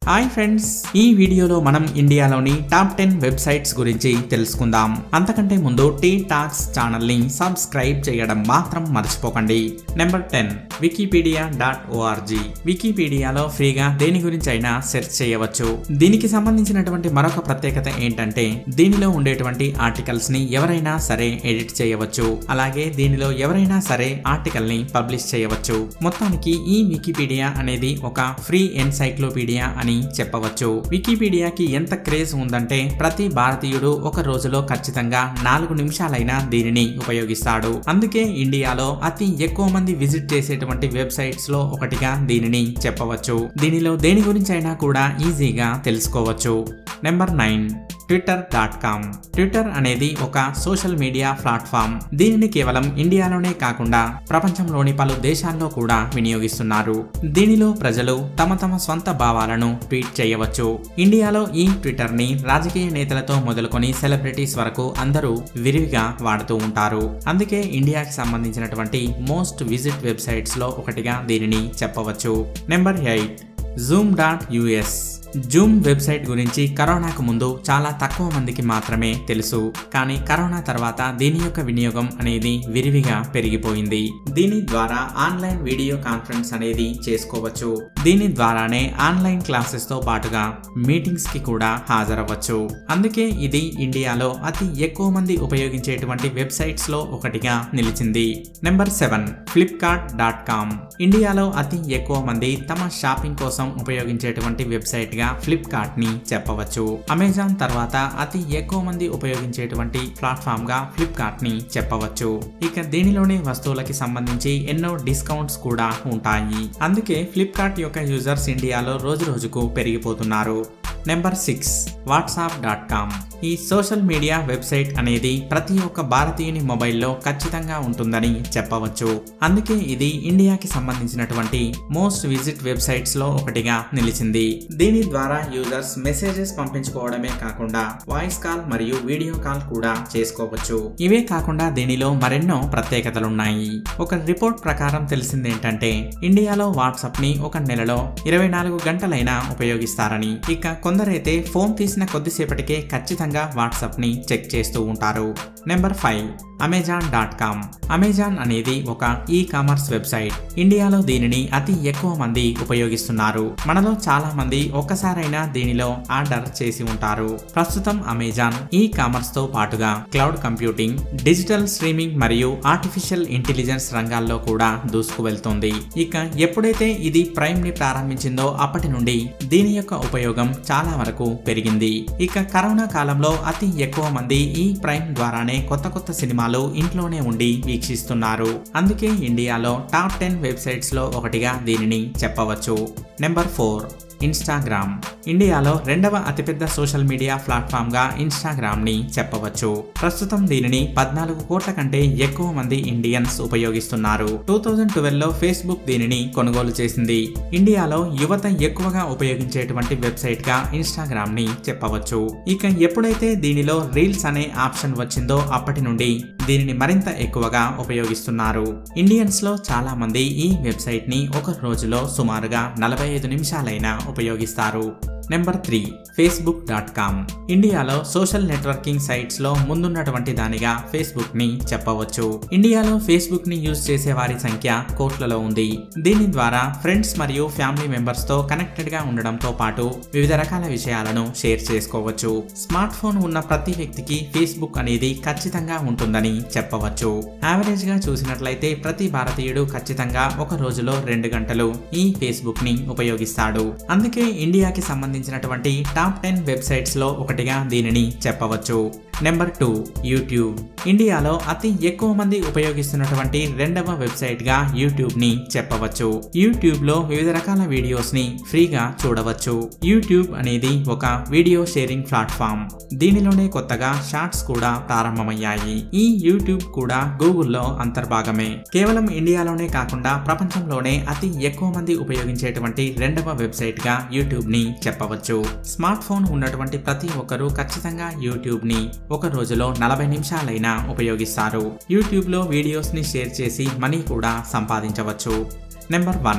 hi friends ఈ వీడియోలో మనం ఇండియాలోని టాప్ టెన్ వెబ్సైట్స్ గురించి తెలుసుకుందాం అంతకంటే ముందు టీ టాక్స్ ఛానల్ని సబ్స్క్రైబ్ చేయడం మాత్రం మర్చిపోకండి number ten Wikipedia dot O R G వికీపీడియాలో ఫ్రీగా దేని గురించి అయినా సెర్చ్ చేయవచ్చు దీనికి సంబంధించినటువంటి మరొక ప్రత్యేకత ఏంటంటే దీనిలో ఉండేటువంటి ఆర్టికల్స్ ని ఎవరైనా సరే ఎడిట్ చేయవచ్చు అలాగే దీనిలో ఎవరైనా సరే ఆర్టికల్ ని పబ్లిష్ చేయవచ్చు మొత్తానికి ఈ వికీపీడియా అనేది ఒక ఫ్రీ ఎన్సైక్లోపీడియా అని చెప్పవచ్చు వికీపీడియాకి ఎంత క్రేజ్ ఉందంటే ప్రతి భారతీయుడు ఒక రోజులో ఖచ్చితంగా నాలుగు నిమిషాలైనా దీనిని ఉపయోగిస్తాడు అందుకే ఇండియాలో అతి ఎక్కువ మంది విజిట్ చేసేటువంటి వెబ్సైట్స్ లో ఒకటిగా దీనిని చెప్పవచ్చు దీనిలో దేని గురించి అయినా కూడా ఈజీగా తెలుసుకోవచ్చు number nine Twitter dot com Twitter అనేది ఒక సోషల్ మీడియా ప్లాట్ఫామ్ దీనిని కేవలం ఇండియాలోనే కాకుండా ప్రపంచంలోని పలు దేశాల్లో కూడా వినియోగిస్తున్నారు దీనిలో ప్రజలు తమ తమ స్వంత భావాలను ట్వీట్ చేయవచ్చు ఇండియాలో ఈ ట్విట్టర్ ని రాజకీయ నేతలతో మొదలుకొని సెలబ్రిటీస్ వరకు అందరూ విరివిగా వాడుతూ ఉంటారు అందుకే ఇండియాకి సంబంధించినటువంటి మోస్ట్ విజిట్ వెబ్సైట్స్ లో ఒకటిగా దీనిని చెప్పవచ్చు number eight Zoom dot U S Zoom website గురించి కరోనాకు ముందు చాలా తక్కువ మందికి మాత్రమే తెలుసు కానీ కరోనా తర్వాత దీని యొక్క వినియోగం అనేది విరివిగా పెరిగిపోయింది దీని ద్వారా ఆన్లైన్ వీడియో కాన్ఫరెన్స్ అనేది చేసుకోవచ్చు దీని ద్వారానే ఆన్లైన్ క్లాసెస్ తో పాటుగా మీటింగ్స్ కి కూడా హాజరవ్వచ్చు అందుకే ఇది ఇండియాలో అతి ఎక్కువ మంది ఉపయోగించేటువంటి వెబ్సైట్స్ లో ఒకటిగా నిలిచింది number seven Flipkart dot com ఇండియాలో అతి ఎక్కువ మంది తమ షాపింగ్ కోసం ఉపయోగించేటువంటి వెబ్సైట్ గా ఫ్లిప్కార్ట్ ని చెప్పవచ్చు అమెజాన్ తర్వాత అతి ఎక్కువ మంది ఉపయోగించేటువంటి ప్లాట్ఫామ్ గా ఫ్లిప్కార్ట్ ని చెప్పవచ్చు ఇక దీనిలోని వస్తువులకి సంబంధించి ఎన్నో డిస్కౌంట్స్ కూడా ఉంటాయి అందుకే ఫ్లిప్కార్ట్ యొక్క యూజర్స్ ఇండియాలో రోజు రోజుకు పెరిగిపోతున్నారు number six WhatsApp dot com ఈ సోషల్ మీడియా వెబ్సైట్ అనేది ప్రతి ఒక్క భారతీయుని మొబైల్లో ఖచ్చితంగా ఉంటుందని చెప్పవచ్చు అందుకే ఇది ఇండియాకి సంబంధించినటువంటి మోస్ట్ విజిట్ వెబ్సైట్స్ లో ఒకటిగా నిలిచింది దీని ద్వారా యూజర్స్ మెసేజెస్ పంపించుకోవడమే కాకుండా వాయిస్ కాల్ మరియు వీడియో కాల్ కూడా చేసుకోవచ్చు ఇవే కాకుండా దీనిలో మరెన్నో ప్రత్యేకతలున్నాయి ఒక రిపోర్ట్ ప్రకారం తెలిసిందేంటంటే ఇండియాలో వాట్సాప్ ని ఒక నెలలో ఇరవై నాలుగు గంటలైనా ఉపయోగిస్తారని ఇక కొందరైతే ఫోన్ తీసిన కొద్దిసేపటికే ఖచ్చితంగా వాట్సాప్ ని చెక్ చేస్తూ ఉంటారు number five Amazon dot com Amazon అనేది ఒక ఈ కామర్స్ వెబ్సైట్ ఇండియాలో దీనిని అతి ఎక్కువ మంది ఉపయోగిస్తున్నారు మనలో చాలా మంది ఒక్కసారైనా దీనిలో ఆర్డర్ చేసి ఉంటారు ప్రస్తుతం అమెజాన్ ఈ కామర్స్ తో పాటుగా క్లౌడ్ కంప్యూటింగ్ డిజిటల్ స్ట్రీమింగ్ మరియు ఆర్టిఫిషియల్ ఇంటెలిజెన్స్ రంగాల్లో కూడా దూసుకు వెళ్తోంది ఇక ఎప్పుడైతే ఇది ప్రైమ్ ని ప్రారంభించిందో అప్పటి నుండి దీని యొక్క ఉపయోగం చాలా వరకు పెరిగింది ఇక కరోనా కాలంలో అతి ఎక్కువ మంది ఈ ప్రైమ్ ద్వారానే కొత్త కొత్త సినిమాలు ఇంట్లోనే ఉండి వీక్షిస్తున్నారు అందుకే ఇండియాలో టాప్ టెన్ వెబ్సైట్స్ లో ఒకటిగా దీనిని చెప్పవచ్చు నెంబర్ ఫోర్ ఇన్స్టాగ్రామ్ ఇండియాలో రెండవ అతిపెద్ద సోషల్ మీడియా ప్లాట్ఫామ్ గా ఇన్స్టాగ్రామ్ ని చెప్పవచ్చు ప్రస్తుతం దీనిని పద్నాలుగు కోట్ల కంటే ఎక్కువ మంది ఇండియన్స్ ఉపయోగిస్తున్నారు టూ థౌజండ్ ట్వెల్వ్ లో ఫేస్బుక్ దీనిని కొనుగోలు చేసింది ఇండియాలో యువత ఎక్కువగా ఉపయోగించేటువంటి వెబ్సైట్ గా ఇన్స్టాగ్రామ్ ని చెప్పవచ్చు ఇక ఎప్పుడైతే దీనిలో రీల్స్ అనే ఆప్షన్ వచ్చిందో అప్పటి నుండి దీనిని మరింత ఎక్కువగా ఉపయోగిస్తున్నారు ఇండియన్స్ లో చాలా మంది ఈ వెబ్సైట్ ని ఒక రోజులో సుమారుగా నలభై ఐదు నిమిషాలైనా ఉపయోగిస్తారు number three Facebook dot com ఇండియాలో సోషల్ నెట్వర్కింగ్ సైట్స్ లో ముందున్నటువంటి దానిగా ఫేస్బుక్ ని చెప్పవచ్చు ఇండియాలో ఫేస్బుక్ ని యూజ్ చేసే వారి సంఖ్య కోట్లలో ఉంది దీని ద్వారా ఫ్రెండ్స్ మరియు ఫ్యామిలీ మెంబర్స్ తో కనెక్టెడ్ గా ఉండడంతో పాటు వివిధ రకాల విషయాలను షేర్ చేసుకోవచ్చు స్మార్ట్ ఫోన్ ఉన్న ప్రతి వ్యక్తికి ఫేస్బుక్ అనేది ఖచ్చితంగా ఉంటుందని చెప్పవచ్చు యావరేజ్ గా చూసినట్లయితే ప్రతి భారతీయుడు ఖచ్చితంగా ఒక రోజులో రెండు గంటలు ఈ ఫేస్బుక్ ని ఉపయోగిస్తాడు అందుకే ఇండియాకి సంబంధించినటువంటి టాప్ టెన్ వెబ్సైట్స్ లో ఒకటిగా దీనిని చెప్పవచ్చు నెంబర్ టూ యూట్యూబ్ ఇండియాలో అతి ఎక్కువ మంది ఉపయోగిస్తున్నటువంటి రెండవ వెబ్సైట్ గా యూట్యూబ్ ని చెప్పవచ్చు యూట్యూబ్ లో వివిధ రకాల వీడియోస్ ని ఫ్రీగా చూడవచ్చు యూట్యూబ్ అనేది ఒక వీడియో షేరింగ్ ప్లాట్ఫామ్ దీనిలోనే కొత్తగా షార్ట్స్ కూడా ప్రారంభమయ్యాయి ఈ యూట్యూబ్ కూడా గూగుల్లో అంతర్భాగమే కేవలం ఇండియాలోనే కాకుండా ప్రపంచంలోనే అతి ఎక్కువ మంది ఉపయోగించేటువంటి రెండవ వెబ్సైట్ గా యూట్యూబ్ ని చెప్పవచ్చు స్మార్ట్ ఫోన్ ఉన్నటువంటి ప్రతి ఒక్కరూ ఖచ్చితంగా యూట్యూబ్ ని ఒక రోజులో నలభై నిమిషాలైనా ఉపయోగిస్తారు యూట్యూబ్లో వీడియోస్ని షేర్ చేసి మనీ కూడా సంపాదించవచ్చు number one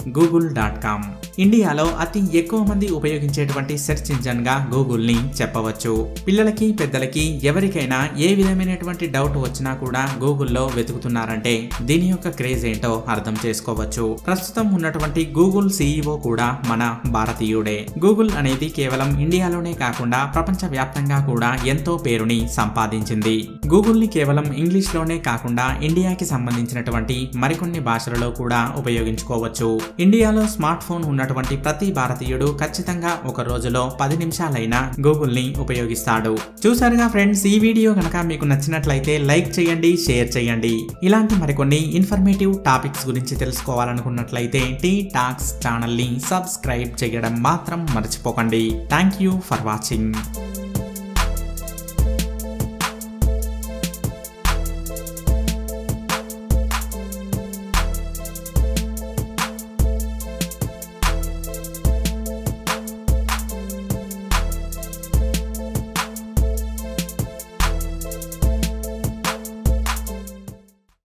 Google dot com ఇండియాలో అతి ఎక్కువ మంది ఉపయోగించేటువంటి సెర్చ్ ఇంజన్ గా గూగుల్ ని చెప్పవచ్చు పిల్లలకి పెద్దలకి ఎవరికైనా ఏ విధమైనటువంటి డౌట్ వచ్చినా కూడా గూగుల్లో వెతుకుతున్నారంటే దీని యొక్క క్రేజ్ ఏంటో అర్థం చేసుకోవచ్చు ప్రస్తుతం ఉన్నటువంటి గూగుల్ సీఈఓ కూడా మన భారతీయుడే గూగుల్ అనేది కేవలం ఇండియాలోనే కాకుండా ప్రపంచ వ్యాప్తంగా కూడా ఎంతో పేరుని సంపాదించింది గూగుల్ ని కేవలం ఇంగ్లీష్ లోనే కాకుండా ఇండియాకి సంబంధించినటువంటి మరికొన్ని భాషలలో కూడా ఉపయోగించుకోవచ్చు ఇండియాలో స్మార్ట్ ఫోన్ ఉన్నటువంటి ప్రతి భారతీయుడు ఖచ్చితంగా ఒక రోజులో పది నిమిషాలైనా గూగుల్ ని ఉపయోగిస్తాడు చూసారుగా ఫ్రెండ్స్ ఈ వీడియో కనుక మీకు నచ్చినట్లయితే లైక్ చేయండి షేర్ చేయండి ఇలాంటి మరికొన్ని ఇన్ఫర్మేటివ్ టాపిక్స్ గురించి తెలుసుకోవాలనుకున్నట్లయితే టీ టాక్స్ ఛానల్ ని సబ్స్క్రైబ్ చేయడం మాత్రం మర్చిపోకండి థ్యాంక్ యూ ఫర్ వాచింగ్